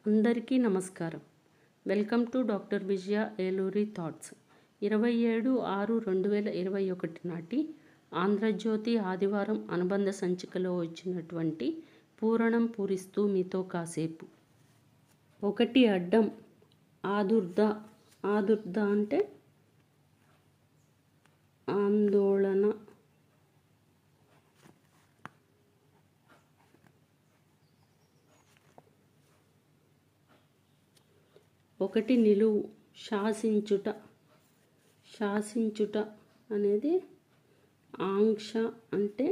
అందరికీ నమస్కారం welcome to doctor Vijaya Eluri thoughts ఇరవై ఏడు ఆరు రెండు వేల ఇరవై ఒకటి నాటి ఆంధ్రజ్యోతి ఆదివారం అనుబంధ సంచికలో వచ్చినటువంటి పూరణం పూరిస్తూ మీతో కాసేపు ఒకటి అడ్డం ఆదుర్ద ఆదుర్ద అంటే ఆందోళన ఒకటి నిలువు శాసించుట శాసించుట అనేది ఆంక్ష అంటే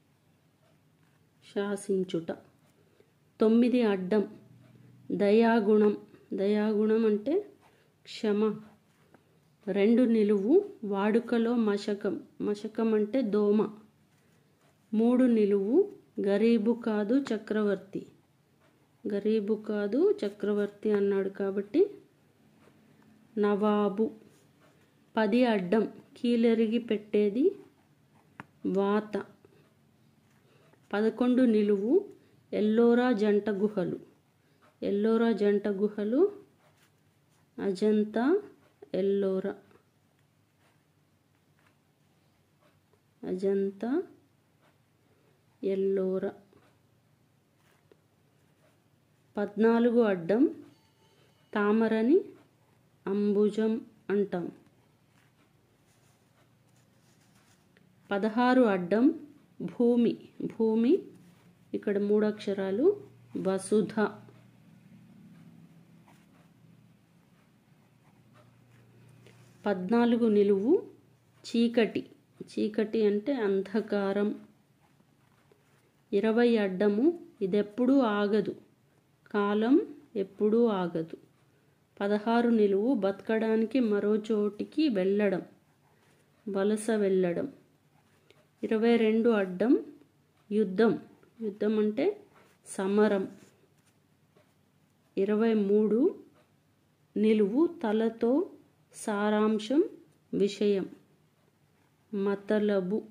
శాసించుట తొమ్మిది అడ్డం దయాగుణం దయాగుణం అంటే క్షమ రెండు నిలువు వాడుకలో మశకం మశకం అంటే దోమ మూడు నిలువు గరీబు కాదు చక్రవర్తి గరీబు కాదు చక్రవర్తి అన్నాడు కాబట్టి నవాబు పది అడ్డం కీలెరిగి పెట్టేది వాత పదకొండు నిలువు ఎల్లోరా జంట గుహలు ఎల్లోరా జంట గుహలు అజంతా ఎల్లోరా అజంతా ఎల్లోరా పద్నాలుగు అడ్డం తామరని అంబుజం అంటాం పదహారు అడ్డం భూమి భూమి ఇక్కడ మూడు అక్షరాలు వసుధ పద్నాలుగు నిలువు చీకటి చీకటి అంటే అంధకారం ఇరవై అడ్డము ఇదెప్పుడూ ఆగదు కాలం ఎప్పుడూ ఆగదు పదహారు నిలువు బతకడానికి మరో చోటికి వెళ్ళడం వలస వెళ్ళడం ఇరవై రెండు అడ్డం యుద్ధం యుద్ధం అంటే సమరం ఇరవై మూడు నిలువు తలతో సారాంశం విషయం మతలబు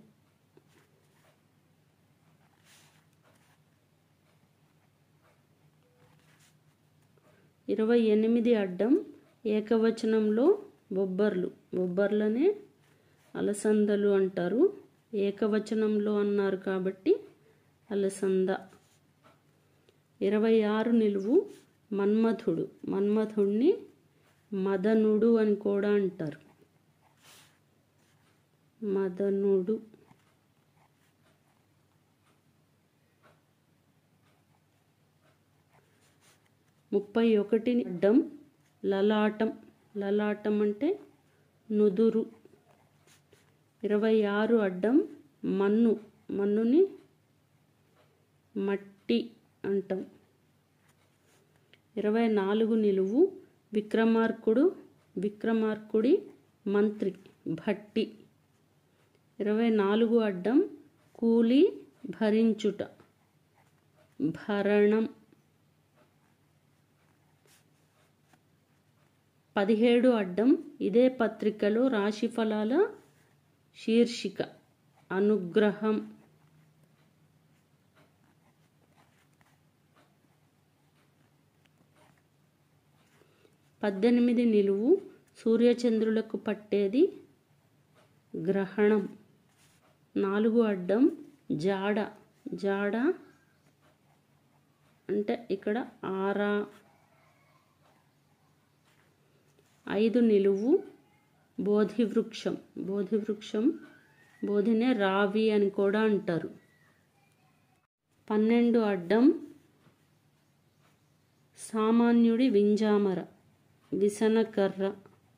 ఇరవై ఎనిమిది అడ్డం ఏకవచనంలో బొబ్బర్లు బొబ్బర్లనే అలసందలు అంటారు ఏకవచనంలో అన్నారు కాబట్టి అలసంద ఇరవై ఆరు నిలువు మన్మథుడు మన్మథుడిని మదనుడు అని కూడా అంటారు మదనుడు ముప్పై ఒకటి అడ్డం లలాటం లలాటం అంటే నుదురు ఇరవై ఆరు అడ్డం మన్ను మన్నుని మట్టి అంటాం ఇరవై నాలుగు నిలువు విక్రమార్కుడు విక్రమార్కుడి మంత్రి భట్టి ఇరవై నాలుగు అడ్డం కూలి భరించుట భరణం పదిహేడు అడ్డం ఇదే పత్రికలో రాశిఫలాల శీర్షిక అనుగ్రహం పద్దెనిమిది నిలువు సూర్యచంద్రులకు పట్టేది గ్రహణం నాలుగు అడ్డం జాడ జాడ అంటే ఇక్కడ ఆరా ఐదు నిలువు బోధివృక్షం బోధివృక్షం బోధినే రావి అని కూడా అంటారు పన్నెండు అడ్డం సామాన్యుడి వింజామర విసనకర్ర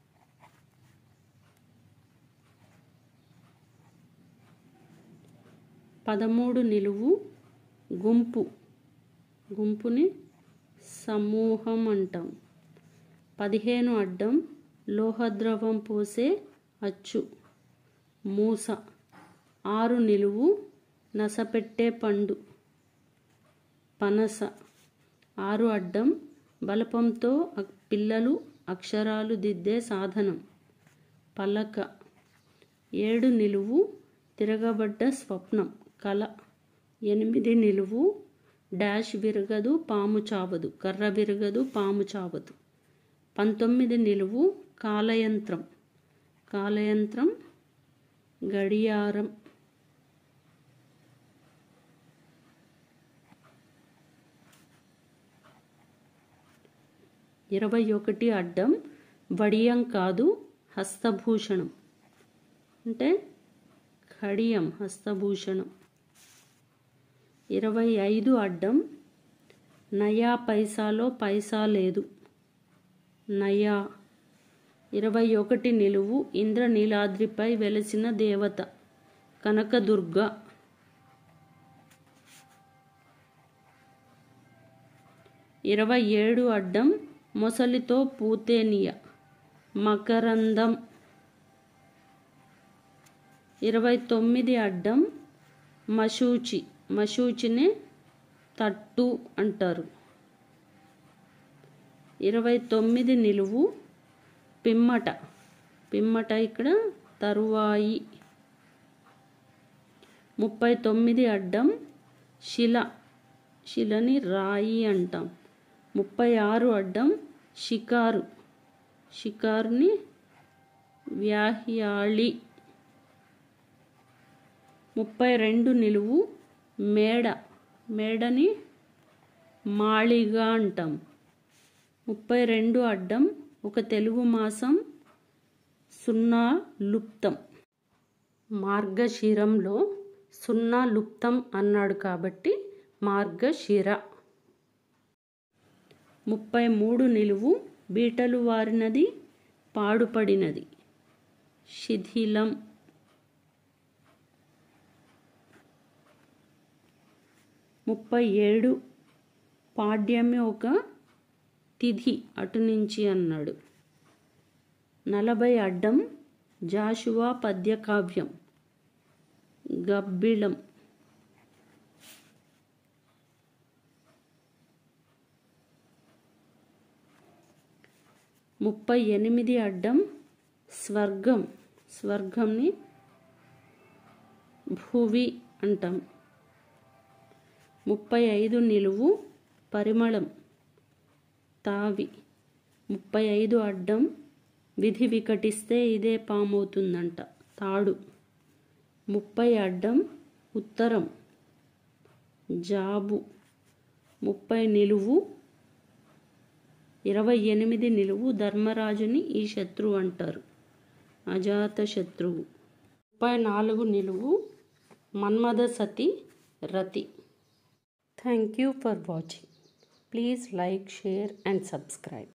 పదమూడు నిలువు గుంపు గుంపుని సమూహం అంటాం పదిహేను అడ్డం లోహద్రవం పోసే అచ్చు మూస ఆరు నిలువు నసపెట్టే పండు పనస ఆరు అడ్డం బలపంతో పిల్లలు అక్షరాలు దిద్దే సాధనం పలక ఏడు నిలువు తిరగబడ్డ స్వప్నం కళ ఎనిమిది నిలువు డాష్ విరగదు పాము చావదు కర్ర విరగదు పాము చావదు పంతొమ్మిది నిలువు కాలయంత్రం కాలయంత్రం గడియారం ఇరవై ఒకటి అడ్డం వడియం కాదు హస్తభూషణం అంటే ఖడియం హస్తభూషణం ఇరవై ఐదు అడ్డం నయా పైసాలో పైసా లేదు నయా ఇరవై ఒకటి నిలువు ఇంద్రనీలాద్రిపై వెలసిన దేవత కనకదుర్గ ఇరవై ఏడు అడ్డం మొసలితో పూతేనియ మకరందం ఇరవై తొమ్మిది అడ్డం మశూచి మశూచిని తట్టు అంటారు ఇరవై తొమ్మిది నిలువు పిమ్మట పిమ్మట ఇక్కడ తరువాయి ముప్పై తొమ్మిది అడ్డం శిల శిలని రాయి అంటాం ముప్పై ఆరు అడ్డం షికారు షికారుని వ్యాహ్యాళి ముప్పై రెండు నిలువు మేడ మేడని మాళిగా అంటాం ముప్పై రెండు అడ్డం ఒక తెలుగు మాసం సున్నా లుప్తం మార్గశిరంలో సున్నా లుప్తం అన్నాడు కాబట్టి మార్గశిర ముప్పై మూడు నిలువు బీటలు వారినది పాడుపడినది శిథిలం ముప్పై ఏడు పాడ్యమి ఒక తిథి అటు నుంచి అన్నాడు నలభై అడ్డం జాషువా పద్యకావ్యం గబ్బిళం ముప్పై ఎనిమిది అడ్డం స్వర్గం స్వర్గంని భువి అంటాం ముప్పై ఐదు నిలువు పరిమళం తావి ముప్పై ఐదు అడ్డం విధి వికటిస్తే ఇదే పామవుతుందంట తాడు ముప్పై అడ్డం ఉత్తరం జాబు ముప్పై నిలువు ఇరవై ఎనిమిది నిలువు ధర్మరాజుని ఈ శత్రువు అంటారు అజాత శత్రువు ముప్పై నాలుగు నిలువు మన్మథ సతి Rati thank you for watching please like share and subscribe